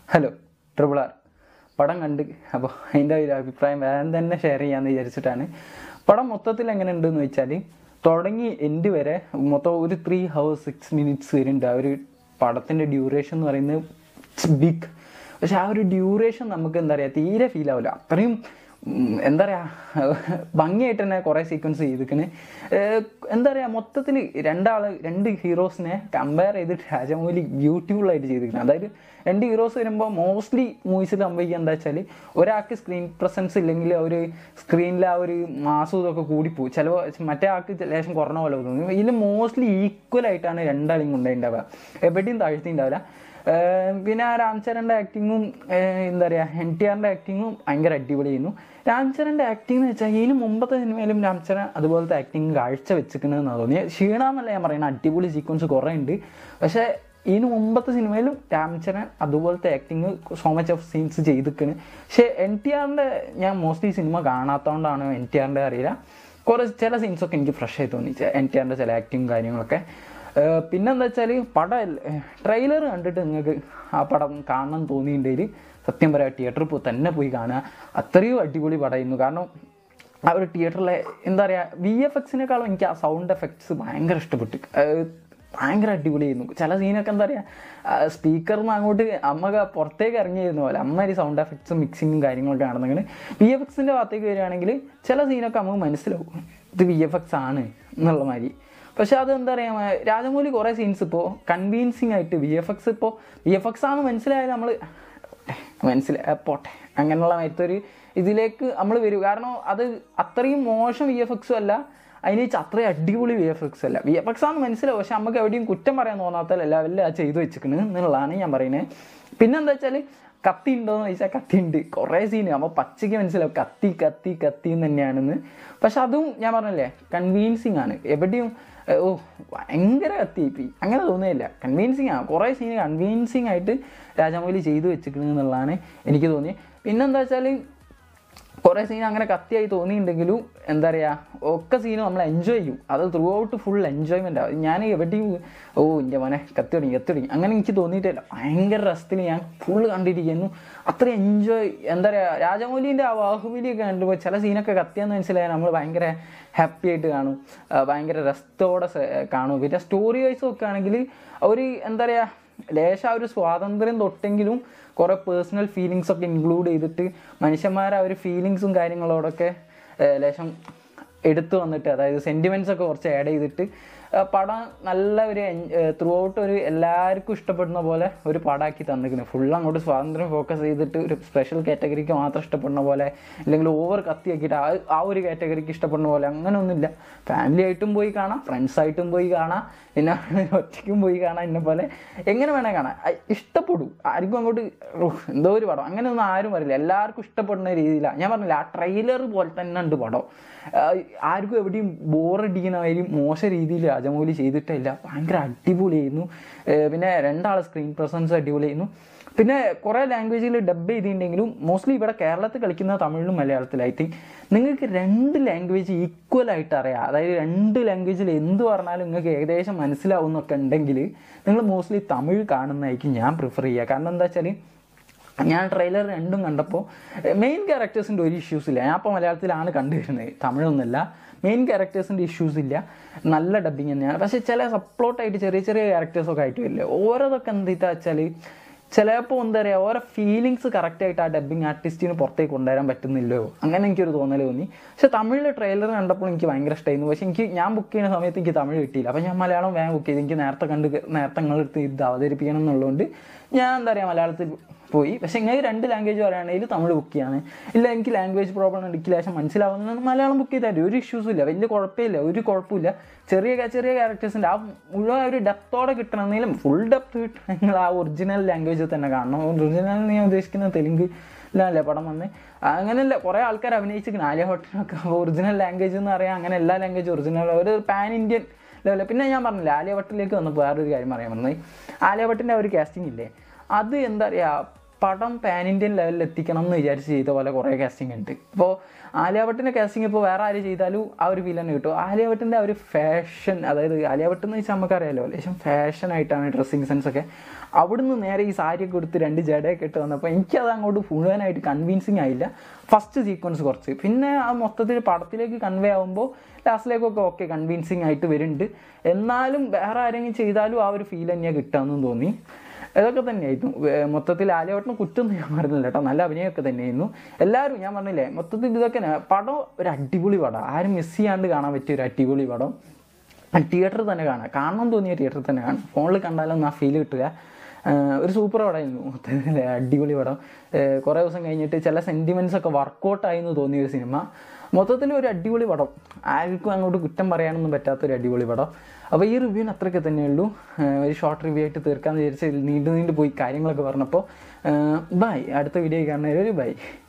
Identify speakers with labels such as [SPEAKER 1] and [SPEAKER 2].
[SPEAKER 1] Hello triple R പടം കണ്ട് അപ്പോൾ അതിൻ്റെ ഒരു അഭിപ്രായം വേറെ തന്നെ ഷെയർ ചെയ്യാമെന്ന് വിചാരിച്ചിട്ടാണ് പടം മൊത്തത്തിൽ എങ്ങനെ ഉണ്ടെന്ന് വെച്ചാൽ തുടങ്ങി എൻഡ് വരെ മൊത്തം ഒരു ത്രീ ഹവേഴ്സ് സിക്സ് മിനിറ്റ്സ് വരുന്നുണ്ട് ആ ഒരു പടത്തിൻ്റെ ഡ്യൂറേഷൻ എന്ന് പറയുന്നത് ബിഗ് പക്ഷെ ആ ഒരു ഡ്യൂറേഷൻ നമുക്ക് എന്താ പറയുക തീരെ ഫീൽ ആവില്ല അത്രയും ഉം, എന്താ പറയുക ഭംഗിയായിട്ട് തന്നെ കുറേ സീക്വൻസ് ചെയ്തിരിക്കണ് എന്താ പറയുക മൊത്തത്തിൽ രണ്ടാൾ രണ്ട് ഹീറോസിനെ കമ്പയർ ചെയ്തിട്ട് രാജമൗലി ബ്യൂട്ടിഫുൾ ആയിട്ട് ചെയ്തിരിക്കണം അതായത് രണ്ട് ഹീറോസ് വരുമ്പോൾ മോസ്റ്റ്ലി മൂവീസിൽ സംഭവിക്കുക എന്താ വെച്ചാൽ ഒരാൾക്ക് സ്ക്രീൻ പ്രസൻസ് ഇല്ലെങ്കിൽ ഒരു സ്ക്രീനിൽ ആ ഒരു മാസം ഇതൊക്കെ കൂടിപ്പോവും ചിലപ്പോൾ മറ്റേ ആൾക്ക് ലേശം കുറഞ്ഞ പോലെ തോന്നും ഇതിൽ മോസ്റ്റ്ലി ഈക്വൽ ആയിട്ടാണ് രണ്ടാളെയും കൊണ്ടുണ്ടാവുക എവിടെയും താഴ്ത്തി ഉണ്ടാവില്ല ഏഹ് പിന്നെ ആ രാംചരൻ്റെ ആക്ടിങ്ങും എന്താ പറയുക എൻ ടി ആറിൻ്റെ ആക്ടിങ്ങും ഭയങ്കര അടിപൊളിയായിരുന്നു രാംചരൻ്റെ ആക്ടിംഗ് എന്ന് വെച്ചാൽ ഇതിന് മുമ്പത്തെ സിനിമയിലും രാംചരൻ അതുപോലത്തെ ആക്ടിങ് കാഴ്ച വെച്ചിരിക്കണമെന്നാണ് തോന്നിയത് ക്ഷീണമെന്നല്ല ഞാൻ പറയുന്നത് അടിപൊളി സീക്വൻസ് കുറേ ഉണ്ട് പക്ഷേ ഇതിന് മുമ്പത്തെ സിനിമയിലും രാംചരൻ അതുപോലത്തെ acting so much of scenes ചെയ്തിരിക്കണ് പക്ഷേ എൻ ടി ആറിൻ്റെ ഞാൻ മോസ്റ്റ്ലി സിനിമ കാണാത്തതുകൊണ്ടാണ് എൻ ടി ആറിൻ്റെ അറിയില്ല കുറേ ചില സീൻസൊക്കെ എനിക്ക് ഫ്രഷ് ആയി തോന്നി എൻ ടി ആറിൻ്റെ ചില ആക്ടിങ് കാര്യങ്ങളൊക്കെ ഏഹ് പിന്നെന്താ വെച്ചാൽ പടം ട്രെയിലർ കണ്ടിട്ട് നിങ്ങൾക്ക് ആ പടം കാണണം തോന്നിയിട്ടുണ്ടെങ്കിൽ സത്യം പറയാം തിയേറ്ററിൽ പോയി തന്നെ പോയി കാണുക അത്രയും അടിപൊളി പടമായിരുന്നു കാരണം ആ ഒരു തിയേറ്ററിലെ എന്താ പറയുക വി എഫ് എക്സിനേക്കാളും എനിക്ക് ആ സൗണ്ട് എഫക്ട്സ് ഭയങ്കര ഇഷ്ടപ്പെട്ടു ഏഹ് ഭയങ്കര അടിപൊളിയായിരുന്നു ചില സീനൊക്കെ എന്താ പറയുക സ്പീക്കറിൽ നിന്ന് അങ്ങോട്ട് അമ്മ പുറത്തേക്ക് ഇറങ്ങിയിരുന്ന പോലെ അമ്മ സൗണ്ട് എഫക്ട്സും മിക്സിങ്ങും കാര്യങ്ങളൊക്കെ ആണെന്നെങ്കിൽ വി എഫ് എക്സിൻ്റെ ഭാഗത്തേക്ക് വരികയാണെങ്കിൽ ചില സീനൊക്കെ നമുക്ക് മനസ്സിലാവും ഇത് വി എഫ് എക്സ് ആണ് എന്നുള്ള മാതിരി പക്ഷെ അത് എന്താ പറയുക രാജമൗലി കുറേ സീൻസ് ഇപ്പോൾ കൺവീൻസിങ് ആയിട്ട് വി എഫ് എക്സ് ഇപ്പോൾ വി എഫ് എക്സ് ആണെന്ന് മനസ്സിലായാലും നമ്മൾ മനസ്സിലായി പോട്ടെ അങ്ങനെയുള്ള മറ്റൊരു ഇതിലേക്ക് നമ്മൾ വരും കാരണം അത് അത്രയും മോശം വി എഫ് എക്സും അല്ല അതിന് വെച്ചാൽ അത്രയും അടിപൊളി വി എഫ് എക്സ് അല്ല വി എഫ് എക്സ് ആണെന്ന് മനസ്സിലാവും പക്ഷെ നമുക്ക് എവിടെയും കുറ്റം പറയാൻ തോന്നാത്ത ലെവലിൽ ആ ചെയ്തു വെച്ചിരിക്കണ് എന്നുള്ളതാണ് ഞാൻ പറയുന്നത് പിന്നെന്താ വെച്ചാൽ കത്തി ഉണ്ടോയെന്ന് ചോദിച്ചാൽ കത്തി ഉണ്ട് കുറേ സീന് നമ്മൾ പച്ചയ്ക്ക് മനസ്സിലാവും കത്തി കത്തി കത്തി എന്ന് തന്നെയാണെന്ന് പക്ഷെ അതും ഞാൻ പറഞ്ഞല്ലേ കൺവീൻസിങ് ആണ് എവിടെയും ഏഹ്, ഓ ഭയങ്കര കത്തിയിപ്പി അങ്ങനെ തോന്നുകയില്ല കൺവീൻസിങ് ആണ് കുറേ സീന് കൺവീൻസിങ് ആയിട്ട് രാജമൗലി ചെയ്തു വെച്ചിരിക്കുന്നത് എന്നുള്ളതാണ് എനിക്ക് തോന്നിയത് പിന്നെന്താ വെച്ചാൽ കുറേ സീൻ അങ്ങനെ കത്തിയായി തോന്നിയിട്ടുണ്ടെങ്കിലും എന്താ പറയുക ഒക്കെ സീനും നമ്മൾ എൻജോയ് ചെയ്യും അത് ത്രൂ ഔട്ട് ഫുൾ എൻജോയ്മെൻ്റ് ആവും ഞാൻ എവിടെയും ഓ എൻ്റെ മോനെ കത്തി തുടങ്ങി കത്തി തുടങ്ങി അങ്ങനെ എനിക്ക് തോന്നിയിട്ടില്ല ഭയങ്കര രസത്തിൽ ഞാൻ ഫുൾ കണ്ടിരിക്കുന്നു അത്ര എൻജോയ് എന്താ പറയുക രാജമൗലിൻ്റെ ആ ബാഹുബലിയൊക്കെ കണ്ടുമ്പോൾ ചില സീനൊക്കെ കത്തിയാന്ന് മനസ്സിലായാൽ നമ്മൾ ഭയങ്കര ഹാപ്പി ആയിട്ട് കാണും ആ, ഭയങ്കര രസത്തോടെ സ- കാണും പിന്നെ സ്റ്റോറി വൈസ് ഒക്കെ ആണെങ്കിൽ ഒരു എന്താ പറയുക ലേശ ആ ഒരു സ്വാതന്ത്ര്യം തൊട്ടെങ്കിലും കുറേ പേഴ്സണൽ ഫീലിങ്സ് ഒക്കെ ഇൻക്ലൂഡ് ചെയ്തിട്ട് മനുഷ്യന്മാരെ ആ ഒരു ഫീലിങ്സും കാര്യങ്ങളോടൊക്കെ ഏഹ്, ലേശം എടുത്തു വന്നിട്ട് അതായത് സെൻറ്റിമെൻറ്റ്സ് ഒക്കെ കുറച്ച് ആഡ് ചെയ്തിട്ട് ആ പടം നല്ല ഒരു ത്രൂ ഔട്ട് ഒരു എല്ലാവർക്കും ഇഷ്ടപ്പെടുന്ന പോലെ ഒരു പടമാക്കി തന്നിരിക്കുന്നത് ഫുൾ അങ്ങോട്ട് സ്വാതന്ത്ര്യം ഫോക്കസ് ചെയ്തിട്ട് ഒരു സ്പെഷ്യൽ കാറ്റഗറിക്ക് മാത്രം ഇഷ്ടപ്പെടുന്ന പോലെ അല്ലെങ്കിൽ ഓവർ കത്തിയാക്കിയിട്ട് ആ ആ ഒരു കാറ്റഗറിക്ക് ഇഷ്ടപ്പെടുന്ന പോലെ അങ്ങനെ ഒന്നുമില്ല ഫാമിലി ആയിട്ടും പോയി കാണാം ഫ്രണ്ട്സ് ആയിട്ടും പോയി കാണാം പിന്നെ ഒറ്റയ്ക്കും പോയി കാണാം എന്നെ പോലെ എങ്ങനെ വേണേൽ കാണാം അ- ഇഷ്ടപ്പെടും ആർക്കും അങ്ങോട്ട് ഉഫ്, എന്തോ ഒരു പടം അങ്ങനെ ഒന്നും ആരും പറയില്ല എല്ലാവർക്കും ഇഷ്ടപ്പെടുന്ന രീതിയിലാണ് ഞാൻ പറഞ്ഞില്ല ആ ട്രെയിലർ പോലെ തന്നെ ഉണ്ട് പടം ആ, ആർക്കും എവിടെയും ബോറടിക്കുന്ന മാതിരി മോശം രീതിയിൽ രാജമൗലി ചെയ്തിട്ടില്ല ഭയങ്കര അടിപൊളിയായിരുന്നു ഏർ പിന്നെ രണ്ടാളെ സ്ക്രീൻ പ്രസൻസ് അടിപൊളിയായിരുന്നു പിന്നെ കുറേ ലാംഗ്വേജിൽ ഡബ് ചെയ്തിട്ടുണ്ടെങ്കിലും മോസ്റ്റ്ലി ഇവിടെ കേരളത്തിൽ കളിക്കുന്ന തമിഴിലും മലയാളത്തിലും ഐ തിങ്ക് നിങ്ങൾക്ക് രണ്ട് ലാംഗ്വേജ് ഈക്വൽ ആയിട്ട് അറിയാം അതായത് രണ്ട് ലാംഗ്വേജിൽ എന്ത് പറഞ്ഞാലും നിങ്ങൾക്ക് ഏകദേശം മനസ്സിലാവുന്നൊക്കെ ഉണ്ടെങ്കിൽ നിങ്ങൾ മോസ്റ്റ്ലി തമിഴ് കാണുന്നതായിരിക്കും ഞാൻ പ്രിഫർ ചെയ്യുക കാരണം എന്താ വെച്ചാൽ ഞാൻ ട്രെയിലർ രണ്ടും കണ്ടപ്പോൾ മെയിൻ ക്യാരക്ടേഴ്സിൻ്റെ ഒരു ഇഷ്യൂസ് ഇല്ല ഞാൻ അപ്പോൾ മലയാളത്തിലാണ് കണ്ടുവരുന്നത് തമിഴൊന്നുമല്ല മെയിൻ ക്യാരക്ടേഴ്സിൻ്റെ ഇഷ്യൂസ് ഇല്ല നല്ല ഡബിങ് തന്നെയാണ് പക്ഷേ ചില സപ്ലോട്ടായിട്ട് ചെറിയ ചെറിയ ക്യാരക്ടേഴ്സൊക്കെ ആയിട്ട് വരില്ലേ ഓരോതൊക്കെ എന്താ വെച്ചാൽ ചിലപ്പോൾ എന്താ പറയുക ഓരോ ഫീലിങ്സ് കറക്റ്റായിട്ട് ആ ഡബിങ് ആർട്ടിസ്റ്റിന് പുറത്തേക്ക് കൊണ്ടുവരാൻ പറ്റുന്നില്ലോ അങ്ങനെ എനിക്കൊരു തോന്നൽ തോന്നി പക്ഷേ തമിഴിൽ ട്രെയിലർ കണ്ടപ്പോൾ എനിക്ക് ഭയങ്കര ഇഷ്ടമായിരുന്നു പക്ഷേ എനിക്ക് ഞാൻ ബുക്ക് ചെയ്യുന്ന സമയത്ത് എനിക്ക് തമിഴ് കിട്ടിയില്ല അപ്പോൾ ഞാൻ മലയാളം വേഗം ബുക്ക് ചെയ്ത് എനിക്ക് നേരത്തെ കണ്ട് നേരത്തെ നിങ്ങളെടുത്ത് ഇത് അവതരിപ്പിക്കണം എന്നുള്ളതുകൊണ്ട് ഞാൻ എന്താ പറയുക മലയാളത്തിൽ പോയി പക്ഷേ ഇങ്ങനെ രണ്ട് ലാംഗ്വേജ് പറയുകയാണെങ്കിൽ തമിഴ് ബുക്ക് ചെയ്യാണ് ഇല്ല എനിക്ക് ലാംഗ്വേജ് പ്രോബ്ലം ഉണ്ട് എനിക്ക് ലേശം മനസ്സിലാവുന്ന മലയാളം ബുക്ക് ചെയ്താൽ മതി. ഒരു ഇഷ്യൂസും ഇല്ല വലിയ കുഴപ്പമില്ല ഒരു കുഴപ്പമില്ല ചെറിയ ca- ചെറിയ ക്യാരക്ടേഴ്സിൻ്റെ ആ മുഴുവൻ ഒരു ഡെപ്തോടെ കിട്ടണമെങ്കിലും ഫുൾ ഡെപ്ത് കിട്ടണമെങ്കിൽ ആ ഒറിജിനൽ ലാംഗ്വേജിൽ തന്നെ കാണണം ഒറിജിനൽ ഞാൻ ഉദ്ദേശിക്കുന്ന തെലുങ്ക് ല്ലേ പടം വന്ന് അങ്ങനെയല്ല കുറേ ആൾക്കാർ അഭിനയിച്ചിരിക്കണം ആലിയ ഭട്ടിനൊക്കെ ഒറിജിനൽ ലാംഗ്വേജ് എന്ന് പറയാം അങ്ങനെ എല്ലാ ലാംഗ്വേജും ഒറിജിനൽ ഒരു പാൻ ഇന്ത്യൻ ലെവലിൽ പിന്നെ ഞാൻ പറഞ്ഞില്ല ആലിയ ഭട്ടിലേക്ക് വന്നപ്പോൾ വേറൊരു കാര്യം പറയാൻ വന്നത് ആലിയ ഭട്ടിൻ്റെ ആ ഒരു കാസ്റ്റിംഗ് ഇല്ലേ അത് എന്താ പറയുക പടം പാൻ ഇന്ത്യൻ ലെവലിൽ എത്തിക്കണം എന്ന് വിചാരിച്ച് ചെയ്ത പോലെ കുറേ കാസ്റ്റിംഗ് ഉണ്ട് ഇപ്പോൾ ആലിയാഭട്ടിൻ്റെ കാസ്റ്റിംഗ് ഇപ്പോൾ വേറെ ആര് ചെയ്താലും ആ ഒരു ഫീൽ തന്നെ കിട്ടും ആലിയാഭട്ടിൻ്റെ ആ ഒരു ഫാഷൻ അതായത് ആലിയാഭട്ട് എന്ന് വെച്ചാൽ നമുക്കറിയാലോ ലേശം ഫാഷൻ ആയിട്ടാണ് ഡ്രസ്സിങ് സെൻസ് ഒക്കെ അവിടുന്ന് നേരെ ഈ സാരിയൊക്കെ കൊടുത്ത് രണ്ട് ജടയൊക്കെ ഇട്ട് വന്നപ്പോൾ എനിക്കത് അങ്ങോട്ട് മുഴുവനായിട്ട് കൺവിൻസിങ് ആയില്ല ഫസ്റ്റ് സീക്വൻസ് കുറച്ച് പിന്നെ ആ മൊത്തത്തിൽ പടത്തിലേക്ക് കൺവേ ആകുമ്പോൾ ലാസ്റ്റിലേക്കൊക്കെ ഓക്കെ കൺവിൻസിങ് ആയിട്ട് വരുന്നുണ്ട് എന്നാലും വേറെ ആരെങ്കിലും ചെയ്താലും ആ ഒരു ഫീൽ തന്നെയാണ് കിട്ടാമെന്നും തോന്നി ഇതൊക്കെ തന്നെയായിരുന്നു വേ- മൊത്തത്തിൽ ആലിയാവട്ടിന് കുറ്റം ഞാൻ പറഞ്ഞില്ല കേട്ടോ നല്ല അഭിനയമൊക്കെ തന്നെയായിരുന്നു എല്ലാവരും ഞാൻ പറഞ്ഞില്ലേ മൊത്തത്തിൽ ഇതൊക്കെ ന- പടം ഒരു അടിപൊളി പടം ആരും മിസ് ചെയ്യാണ്ട് കാണാൻ പറ്റിയ ഒരു അടിപൊളി പടം തിയേറ്ററിൽ തന്നെ കാണാം കാണണം തോന്നിയ തിയേറ്ററിൽ തന്നെ കാണാം ഫോണിൽ കണ്ടാലൊന്നും ആ ഫീൽ കിട്ടുക ആഹ് ഒരു സൂപ്പർ പടമായിരുന്നു മൊത്തത്തിൽ അടിപൊളി പടം ആഹ് കുറേ ദിവസം കഴിഞ്ഞിട്ട് ചില സെൻറ്റിമെൻറ്റ്സ് ഒക്കെ വർക്കൗട്ട് ആയി എന്ന് തോന്നിയ ഒരു സിനിമ മൊത്തത്തിൽ ഒരു അടിപൊളി പടം ആർക്കും അങ്ങോട്ട് കുറ്റം പറയാനൊന്നും പറ്റാത്ത ഒരു അടിപൊളി പടം അപ്പോൾ ഈ റിവ്യൂവിന് അത്രയൊക്കെ തന്നെയുള്ളൂ ആഹ് ഒരു ഷോർട്ട് റിവ്യൂ ആയിട്ട് തീർക്കാമെന്ന് വിചാരിച്ച് നീണ്ടു നീണ്ടു പോയി കാര്യങ്ങളൊക്കെ പറഞ്ഞപ്പോൾ ബൈ അടുത്ത വീഡിയോ കാണുന്നവരെ ഒരു ബൈ